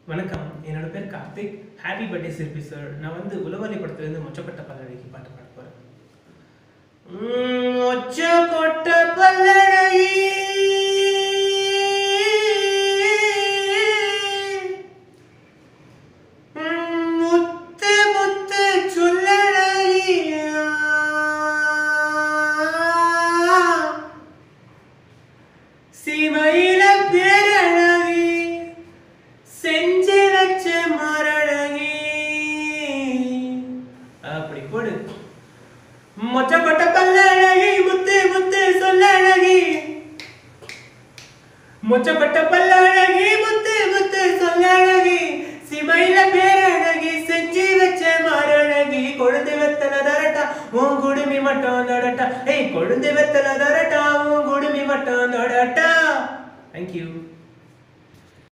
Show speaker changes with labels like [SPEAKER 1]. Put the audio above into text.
[SPEAKER 1] வணக்கம் என்னோட பேர் Karthik happy birthday Sirpi sir நான் வந்து உலவலி படத்துலேருந்து மொச்சக்கொட்டை பல்லழகி பாட்டு பாட போகிறேன் மொச்சக்கொட்டை பல்லழகி முத்து முத்து சொல்லழகியா சிமையில பேரழகி செஞ்சு வச்ச மரழகி அப்படி போடு மொச்ச கொட்ட பல்லழகி முத்து முத்து சொல்லழகி மொச்ச கொட்ட பல்லழகி முத்து முத்து சொல்லழகி சிமையில பேரழகி செஞ்சு வச்ச மரழகி கொழுந்து வெத்தல தரட்டா உன் குடுமி மட்டும் தொடட்டா ஏய் கொழுந்து வெத்தல தரட்டா உன் குடுமி மட்டும் தொடட்டா தேங்க்யூ